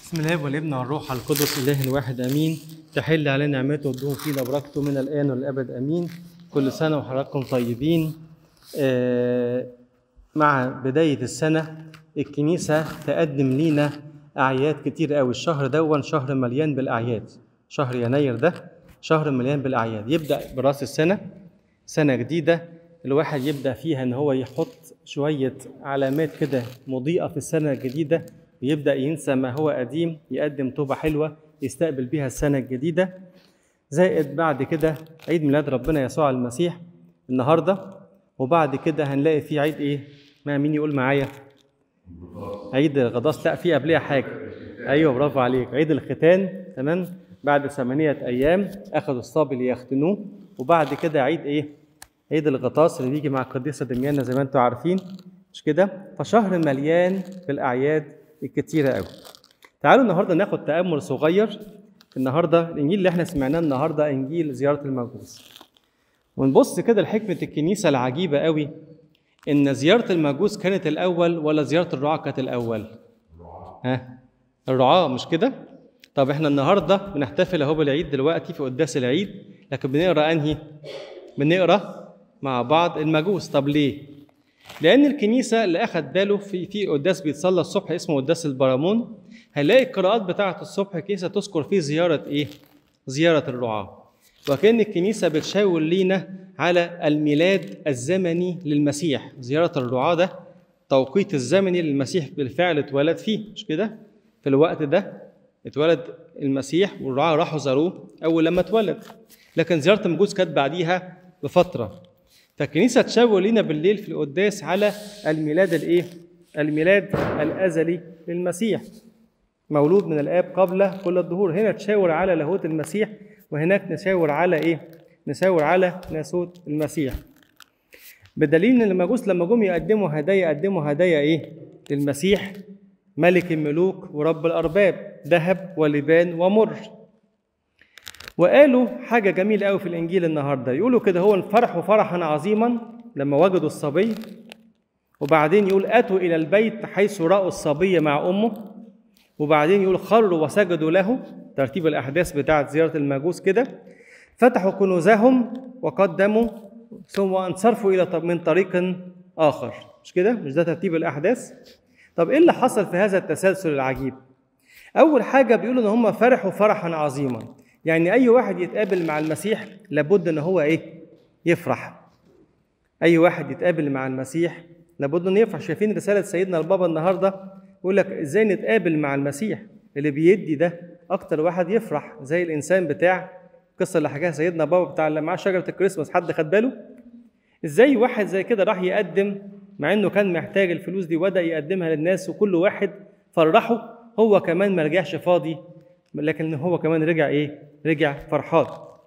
بسم الله والابن والروح القدس اله واحد امين تحل علينا نعمته وتدوم فينا بركته من الان والابد امين كل سنه وحضراتكم طيبين آه، مع بدايه السنه الكنيسه تقدم لينا اعياد كتير قوي الشهر دون شهر مليان بالاعياد شهر يناير ده شهر مليان بالاعياد يبدا براس السنه سنه جديده الواحد يبدا فيها ان هو يحط شويه علامات كده مضيئه في السنه الجديده ويبدا ينسى ما هو قديم يقدم توبه حلوه يستقبل بيها السنه الجديده زائد بعد كده عيد ميلاد ربنا يسوع المسيح النهارده وبعد كده هنلاقي في عيد ايه؟ ما مين يقول معايا؟ عيد الغطاس لا في قبلها حاجه ايوه برافو عليك عيد الختان تمام بعد ثمانية أيام أخذوا الصبي ليختنوه وبعد كده عيد إيه؟ عيد الغطاس اللي بيجي مع القديسة دميانة زي ما أنتم عارفين مش كده؟ فشهر مليان بالأعياد الكتيرة قوي. تعالوا النهارده ناخد تأمل صغير النهارده الإنجيل اللي إحنا سمعناه النهارده إنجيل زيارة المجوس. ونبص كده لحكمة الكنيسة العجيبة قوي إن زيارة المجوس كانت الأول ولا زيارة الرعاة كانت الأول؟ ها؟ الرعاة مش كده؟ طب احنا النهارده بنحتفل اهو بالعيد دلوقتي في قداس العيد لكن بنقرا انهي؟ بنقرا مع بعض المجوس طب ليه؟ لأن الكنيسة اللي أخد باله في في قداس بيتصلى الصبح اسمه قداس البرامون هنلاقي القراءات بتاعة الصبح الكنيسة تذكر فيه زيارة إيه؟ زيارة الرعاة. وكأن الكنيسة بتشاور لينا على الميلاد الزمني للمسيح، زيارة الرعاة ده توقيت الزمني للمسيح بالفعل اتولد فيه مش كده؟ في الوقت ده اتولد المسيح والرعاة راحوا زاروه أول لما اتولد. لكن زيارة المجوس كانت بعديها بفترة فالكنيسة تشاور لنا بالليل في القداس على الميلاد الايه؟ الميلاد الأزلي للمسيح. مولود من الآب قبل كل الظهور، هنا تشاور على لاهوت المسيح وهناك نشاور على ايه؟ نشاور على ناسوت المسيح. بدليل ان المجوس لما جم يقدموا هدايا قدموا هدايا ايه؟ للمسيح ملك الملوك ورب الأرباب، ذهب ولبان ومر. وقالوا حاجة جميلة قوي في الإنجيل النهاردة يقولوا كده هو فرحوا فرحا عظيما لما وجدوا الصبي وبعدين يقول أتوا إلى البيت حيث رأوا الصبي مع أمه وبعدين يقول خروا وسجدوا له ترتيب الأحداث بتاعة زيارة المجوس كده فتحوا كنوزهم وقدموا ثم انصرفوا إلى من طريق آخر مش كده؟ مش ده ترتيب الأحداث؟ طب إيه اللي حصل في هذا التسلسل العجيب؟ أول حاجة بيقولوا إن هم فرحوا فرحا عظيما يعني اي واحد يتقابل مع المسيح لابد ان هو ايه يفرح اي واحد يتقابل مع المسيح لابد انه يفرح شايفين رساله سيدنا البابا النهارده يقول لك ازاي نتقابل مع المسيح اللي بيدي ده اكتر واحد يفرح زي الانسان بتاع القصه اللي حكاها سيدنا بابا بتاع اللي معاه شجره الكريسماس حد خد باله ازاي واحد زي كده راح يقدم مع انه كان محتاج الفلوس دي وبدا يقدمها للناس وكل واحد فرحه هو كمان ما رجعش فاضي لكن هو كمان رجع ايه رجع فرحان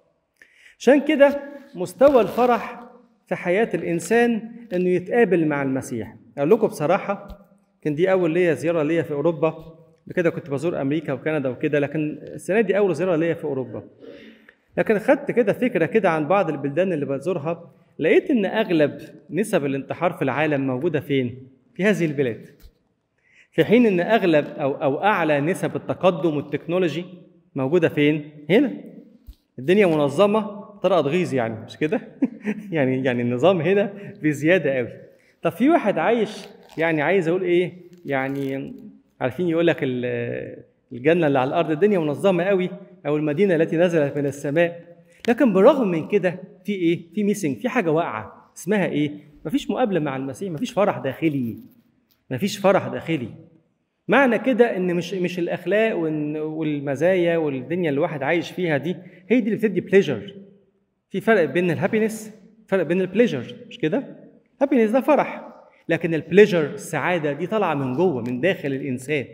عشان كده مستوى الفرح في حياة الإنسان إنه يتقابل مع المسيح أقول لكم بصراحة كان دي أول ليا زيارة ليا في أوروبا كده كنت بزور أمريكا وكندا وكده لكن السنة دي أول زيارة ليا في أوروبا لكن خدت كده فكرة كده عن بعض البلدان اللي بزورها لقيت إن أغلب نسب الانتحار في العالم موجودة فين؟ في هذه البلاد في حين ان اغلب او او اعلى نسب التقدم والتكنولوجي موجوده فين؟ هنا. الدنيا منظمه بطريقه تغيظ يعني مش كده؟ يعني يعني النظام هنا بزياده قوي. طب في واحد عايش يعني عايز اقول ايه؟ يعني عارفين يقول لك الجنه اللي على الارض الدنيا منظمه قوي او المدينه التي نزلت من السماء لكن بالرغم من كده في ايه؟ في ميسنج في حاجه واقعه اسمها ايه؟ مفيش مقابله مع المسيح مفيش فرح داخلي مفيش فرح داخلي معنى كده ان مش مش الاخلاق والمزايا والدنيا اللي الواحد عايش فيها دي هي دي اللي بتدي بليجر في فرق بين الهابينس فرق بين البليجر مش كده هابينس ده فرح لكن البليجر السعاده دي طالعه من جوه من داخل الانسان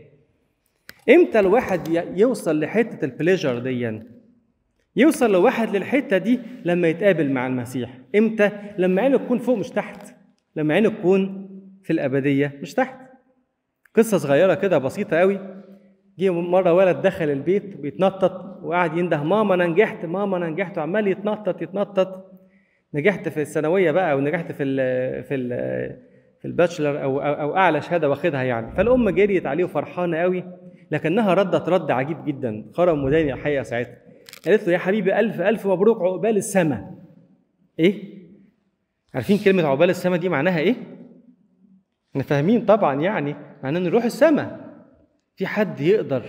امتى الواحد يوصل لحته البليجر دي يوصل لواحد للحته دي لما يتقابل مع المسيح امتى لما عينه تكون فوق مش تحت لما عينه تكون في الابديه مش تحت قصه صغيره كده بسيطه قوي جه مره ولد دخل البيت بيتنطط وقعد ينده ماما انا نجحت ماما انا نجحت وعمال يتنطط يتنطط نجحت في الثانويه بقى ونجحت في ال في ال في الباتشلر او او, أو اعلى شهاده واخدها يعني فالام جريت عليه وفرحانه قوي لكنها ردت رد عجيب جدا خرم وداني الحقيقه ساعتها قالت له يا حبيبي الف الف مبروك عقبال السماء ايه عارفين كلمه عقبال السماء دي معناها ايه احنا فاهمين طبعا يعني معناه نروح السماء في حد يقدر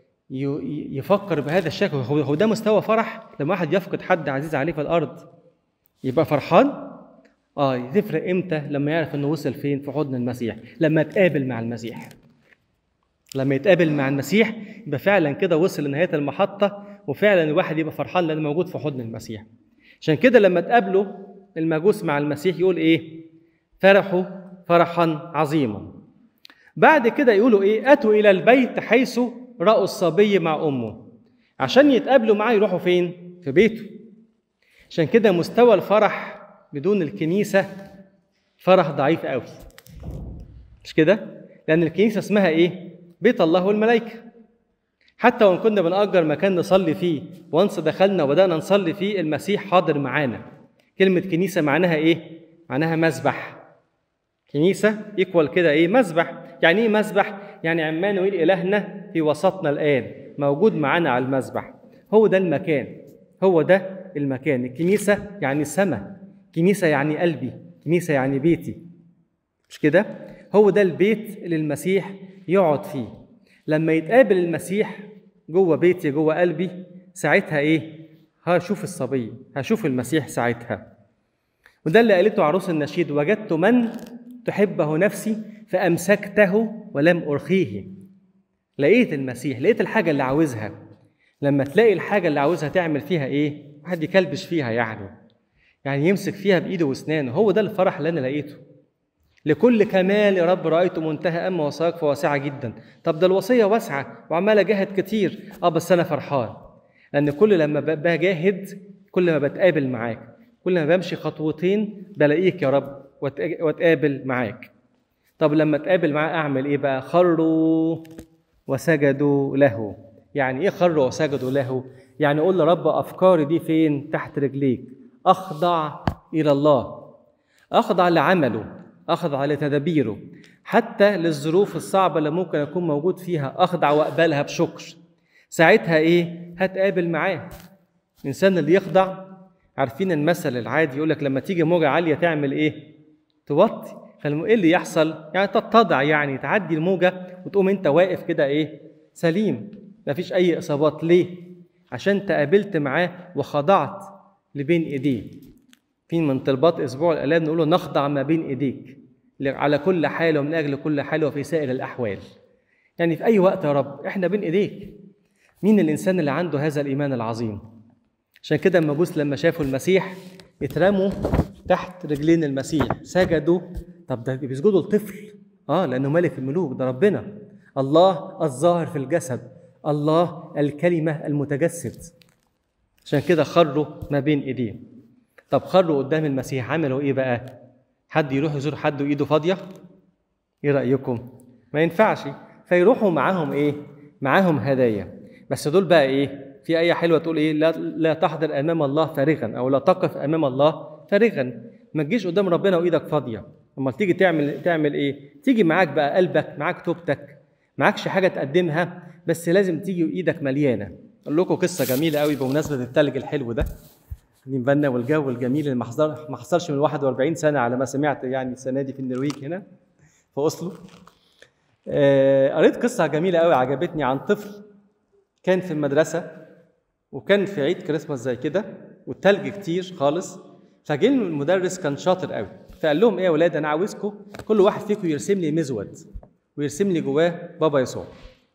يفكر بهذا الشكل هو ده مستوى فرح لما واحد يفقد حد عزيز عليه في الارض يبقى فرحان اه تفرق امتى لما يعرف انه وصل فين في حضن المسيح لما يتقابل مع المسيح لما يتقابل مع المسيح يبقى فعلا كده وصل لنهايه المحطه وفعلا الواحد يبقى فرحان لانه موجود في حضن المسيح عشان كده لما تقابلوا المجوس مع المسيح يقول ايه فرحوا فرحا عظيما بعد كده يقولوا ايه اتوا الى البيت حيث راوا الصبي مع امه عشان يتقابلوا معاه يروحوا فين في بيته عشان كده مستوى الفرح بدون الكنيسه فرح ضعيف قوي مش كده لان الكنيسه اسمها ايه بيت الله والملائكه حتى وان كنا بنأجر مكان نصلي فيه وانس دخلنا وبدأنا نصلي فيه المسيح حاضر معانا كلمة كنيسة معناها ايه؟ معناها مسبح كنيسة ايكوال كده ايه؟ مسبح يعني ايه مسبح؟ يعني عمانويل إلهنا في وسطنا الآن موجود معانا على المسبح هو ده المكان هو ده المكان الكنيسة يعني السماء كنيسة يعني قلبي كنيسة يعني بيتي مش كده؟ هو ده البيت اللي المسيح يقعد فيه لما يتقابل المسيح جوه بيتي جوه قلبي ساعتها ايه هشوف الصبي هشوف المسيح ساعتها وده اللي قالته عروس النشيد وجدت من تحبه نفسي فامسكته ولم ارخيه لقيت المسيح لقيت الحاجه اللي عاوزها لما تلاقي الحاجه اللي عاوزها تعمل فيها ايه واحد يكلبش فيها يعني يعني يمسك فيها بايده واسنانه هو ده الفرح اللي انا لقيته لكل كمال يا رب رأيت منتهى أما وصاك فواسعة جدا طب ده الوصية واسعة وعمال أجاهد كتير أه بس أنا فرحان لأن كل لما بجاهد كل ما بتقابل معاك كل ما بمشي خطوتين بلاقيك يا رب واتقابل معاك طب لما اتقابل معاه أعمل إيه بقى خروا وسجدوا له يعني إيه خروا وسجدوا له يعني قول لرب أفكاري دي فين تحت رجليك أخضع إلى الله أخضع لعمله أخضع لتدابيره حتى للظروف الصعبة اللي ممكن أكون موجود فيها أخضع وأقبلها بشكر ساعتها إيه؟ هتقابل معاه الإنسان اللي يخضع عارفين المثل العادي يقول لك لما تيجي موجة عالية تعمل إيه؟ توطي فإيه اللي يحصل؟ يعني تتضع يعني تعدي الموجة وتقوم أنت واقف كده إيه؟ سليم مفيش أي إصابات ليه؟ عشان تقابلت معاه وخضعت لبين إيديه في من طلبات اسبوع الالام نقول له نخضع ما بين ايديك على كل حال ومن اجل كل حال وفي سائر الاحوال يعني في اي وقت يا رب احنا بين ايديك مين الانسان اللي عنده هذا الايمان العظيم عشان كده المجوس لما شافوا المسيح اترموا تحت رجلين المسيح سجدوا طب ده بيسجدوا لطفل اه لانه ملك الملوك ده ربنا الله الظاهر في الجسد الله الكلمه المتجسد عشان كده خروا ما بين ايديه طب خروا قدام المسيح عملوا ايه بقى حد يروح يزور حد وايده فاضيه ايه رايكم ما ينفعش فيروحوا معاهم ايه معاهم هدايا بس دول بقى ايه في ايه حلوه تقول ايه لا, لا تحضر امام الله فارغا او لا تقف امام الله فارغا ما تجيش قدام ربنا وايدك فاضيه اما تيجي تعمل تعمل ايه تيجي معاك بقى قلبك معاك توبتك معاكش حاجه تقدمها بس لازم تيجي وايدك مليانه اقول لكم قصه جميله قوي بمناسبه التلج الحلو ده واخدين بالنا والجو الجميل اللي ما حصل ما حصلش من 41 سنه على ما سمعت يعني السنه دي في النرويج هنا في اوسلو آه قريت قصه جميله قوي عجبتني عن طفل كان في المدرسه وكان في عيد كريسماس زي كده والتلج كتير خالص فجه المدرس كان شاطر قوي فقال لهم ايه يا ولاد انا عاوزكم كل واحد فيكم يرسم لي مزود ويرسم لي جواه بابا يسوع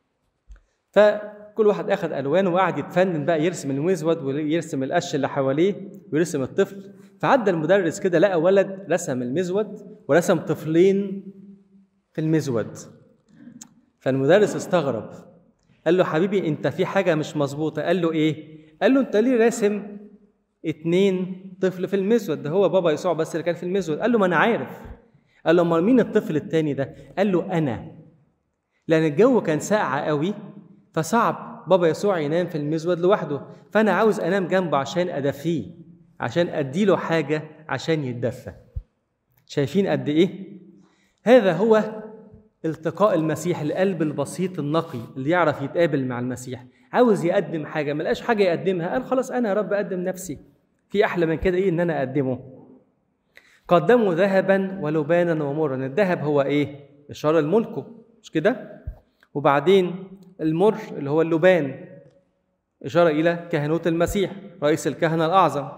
فكل واحد اخذ الوانه وقعد يتفنن بقى يرسم المزود ويرسم القش اللي حواليه ويرسم الطفل فعدى المدرس كده لقى ولد رسم المزود ورسم طفلين في المزود فالمدرس استغرب قال له حبيبي انت في حاجه مش مظبوطه قال له ايه قال له انت ليه راسم اتنين طفل في المزود ده هو بابا يسوع بس اللي كان في المزود قال له ما انا عارف قال له امال مين الطفل التاني ده قال له انا لان الجو كان ساقع قوي فصعب بابا يسوع ينام في المزود لوحده فانا عاوز انام جنبه عشان ادفيه عشان اديله حاجه عشان يتدفى شايفين قد ايه هذا هو التقاء المسيح القلب البسيط النقي اللي يعرف يتقابل مع المسيح عاوز يقدم حاجه ما لقاش حاجه يقدمها قال خلاص انا يا رب اقدم نفسي في احلى من كده ايه ان انا اقدمه قدموا ذهبا ولبانا ومرا الذهب هو ايه اشاره لملكه مش كده وبعدين المر اللي هو اللبان اشاره الى كهنوت المسيح رئيس الكهنه الاعظم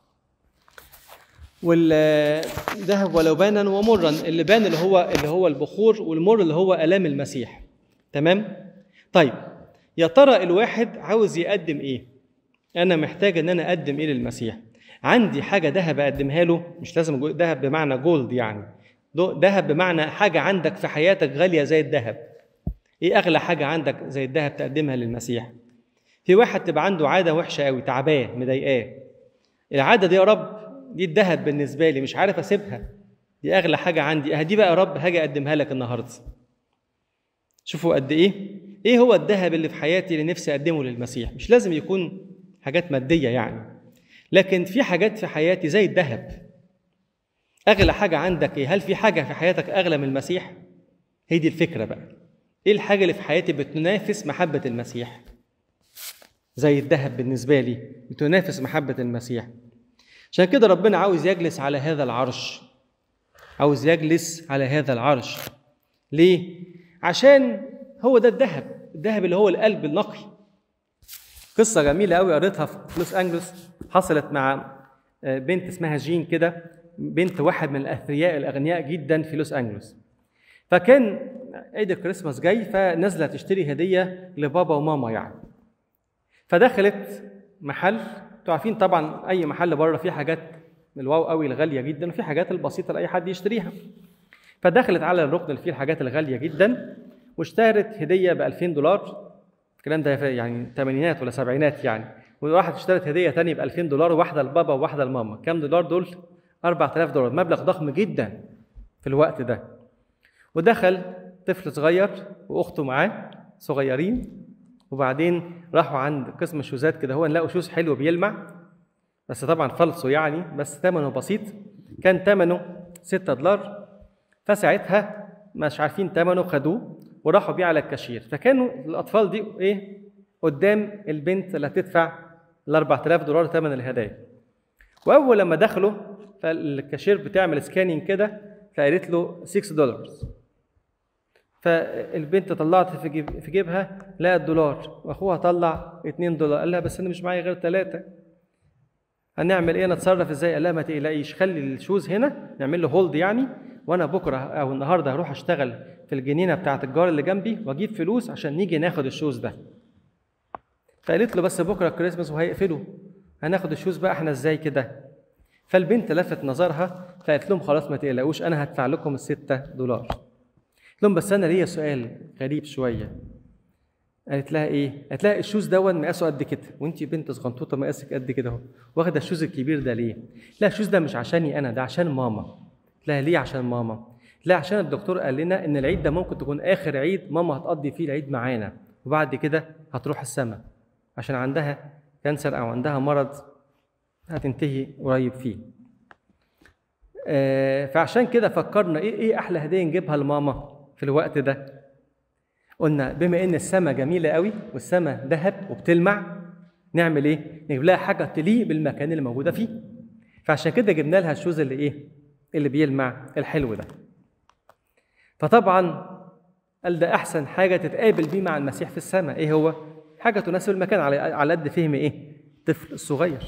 والذهب ولبانا ومرا اللبان اللي هو اللي هو البخور والمر اللي هو الام المسيح تمام طيب يا ترى الواحد عاوز يقدم ايه انا محتاج ان انا اقدم ايه للمسيح عندي حاجه ذهب اقدمها له مش لازم ذهب بمعنى جولد يعني ذهب بمعنى حاجه عندك في حياتك غاليه زي الذهب ايه اغلى حاجه عندك زي الذهب تقدمها للمسيح في واحد تبقى عنده عاده وحشه قوي تعباه مضايقاه العاده دي يا رب دي الذهب بالنسبه لي مش عارف اسيبها دي اغلى حاجه عندي اه دي بقى يا رب هاجي اقدمها لك النهارده شوفوا قد ايه ايه هو الذهب اللي في حياتي اللي نفسي اقدمه للمسيح مش لازم يكون حاجات ماديه يعني لكن في حاجات في حياتي زي الذهب اغلى حاجه عندك ايه هل في حاجه في حياتك اغلى من المسيح هي دي الفكره بقى ايه الحاجه اللي في حياتي بتنافس محبه المسيح زي الذهب بالنسبه لي بتنافس محبه المسيح عشان كده ربنا عاوز يجلس على هذا العرش عاوز يجلس على هذا العرش ليه عشان هو ده الذهب الذهب اللي هو القلب النقي قصة جميلة قوي قريتها في لوس أنجلوس حصلت مع بنت اسمها جين كده بنت واحد من الأثرياء الأغنياء جدا في لوس أنجلوس فكان عيد الكريسماس جاي فنازلة تشتري هدية لبابا وماما يعني فدخلت محل انتوا عارفين طبعا اي محل بره فيه حاجات الواو قوي الغاليه جدا وفي حاجات البسيطه لاي حد يشتريها فدخلت على الركن اللي فيه الحاجات الغاليه جدا واشترت هديه ب 2000 دولار الكلام ده يعني ثمانينات ولا سبعينات يعني وراحت اشترت هديه ثانيه ب 2000 دولار واحده لبابا وواحده لماما كام دولار دول 4000 دولار مبلغ ضخم جدا في الوقت ده ودخل طفل صغير واخته معاه صغيرين وبعدين راحوا عند قسم الشوزات كده هو لقوا شوز حلو بيلمع بس طبعا فلسو يعني بس ثمنه بسيط كان ثمنه 6 دولار فساعتها مش عارفين ثمنه خدوه وراحوا بيه على الكاشير فكانوا الاطفال دي ايه قدام البنت اللي هتدفع ال 4000 دولار ثمن الهدايا واول لما دخلوا فالكاشير بتعمل سكاننج كده فقالت له 6 دولار فالبنت طلعت في جيب في جيبها لقت دولار واخوها طلع 2 دولار قال لها بس انا مش معايا غير ثلاثه هنعمل ايه نتصرف ازاي قال لها ما تقلقيش خلي الشوز هنا نعمل له هولد يعني وانا بكره او النهارده هروح اشتغل في الجنينه بتاعه الجار اللي جنبي واجيب فلوس عشان نيجي ناخد الشوز ده فقالت له بس بكره الكريسماس وهيقفلوا هناخد الشوز بقى احنا ازاي كده فالبنت لفت نظرها فقالت لهم خلاص ما تقلقوش انا هدفع لكم الستة دولار قلت لهم بس انا ليا سؤال غريب شويه قالت لها ايه؟ قالت لها الشوز دون مقاسه قد كده وانت بنت صغنطوطه مقاسك قد كده اهو واخده الشوز الكبير ده ليه؟ لا الشوز ده مش عشاني انا ده عشان ماما قلت لها ليه عشان ماما؟ لا عشان الدكتور قال لنا ان العيد ده ممكن تكون اخر عيد ماما هتقضي فيه العيد معانا وبعد كده هتروح السماء عشان عندها كانسر او عندها مرض هتنتهي قريب فيه آه فعشان كده فكرنا ايه ايه احلى هديه نجيبها لماما في الوقت ده قلنا بما ان السماء جميله قوي والسماء ذهب وبتلمع نعمل ايه نجيب لها حاجه تليق بالمكان اللي موجوده فيه فعشان كده جبنا لها الشوز اللي ايه اللي بيلمع الحلو ده فطبعا قال ده احسن حاجه تتقابل بيه مع المسيح في السماء ايه هو حاجه تناسب المكان على على قد فهم ايه الطفل الصغير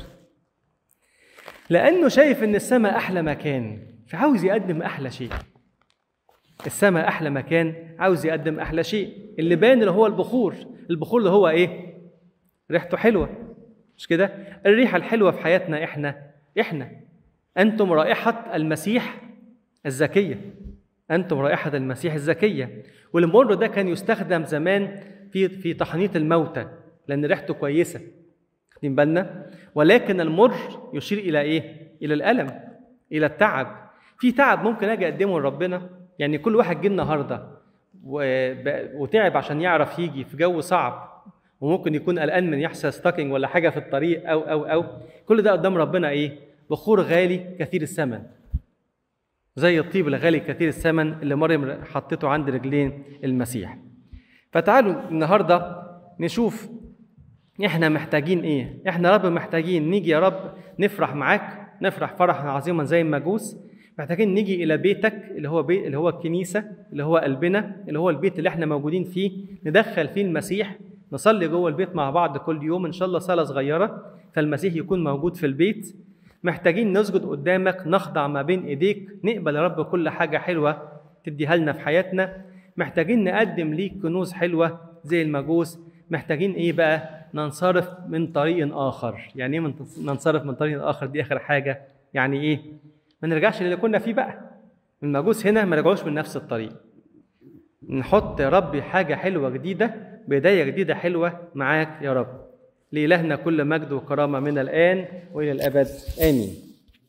لانه شايف ان السماء احلى مكان فعاوز يقدم احلى شيء السماء احلى مكان عاوز يقدم احلى شيء اللي بان اللي هو البخور البخور اللي هو ايه ريحته حلوه مش كده الريحه الحلوه في حياتنا احنا احنا انتم رائحه المسيح الزكيه انتم رائحه المسيح الزكيه والمر ده كان يستخدم زمان في في تحنيط الموتى لان ريحته كويسه واخدين بالنا ولكن المر يشير الى ايه الى الالم الى التعب في تعب ممكن اجي اقدمه لربنا يعني كل واحد جه النهارده وتعب عشان يعرف يجي في جو صعب وممكن يكون قلقان من يحصل ستاكينج ولا حاجه في الطريق او او او كل ده قدام ربنا ايه بخور غالي كثير الثمن زي الطيب الغالي كثير الثمن اللي مريم حطته عند رجلين المسيح فتعالوا النهارده نشوف احنا محتاجين ايه احنا يا رب محتاجين نيجي يا رب نفرح معاك نفرح فرحا عظيما زي المجوس محتاجين نيجي الى بيتك اللي هو بيت اللي هو الكنيسه اللي هو قلبنا اللي هو البيت اللي احنا موجودين فيه ندخل فيه المسيح نصلي جوه البيت مع بعض كل يوم ان شاء الله صلاه صغيره فالمسيح يكون موجود في البيت محتاجين نسجد قدامك نخضع ما بين ايديك نقبل يا رب كل حاجه حلوه تديها لنا في حياتنا محتاجين نقدم ليك كنوز حلوه زي المجوس محتاجين ايه بقى ننصرف من طريق اخر يعني ايه من- ننصرف من طريق اخر دي اخر حاجه يعني ايه ما نرجعش للي كنا فيه بقى المجوس هنا ما رجعوش من نفس الطريق نحط يا رب حاجه حلوه جديده بدايه جديده حلوه معاك يا رب لإلهنا كل مجد وكرامه من الان والى الابد امين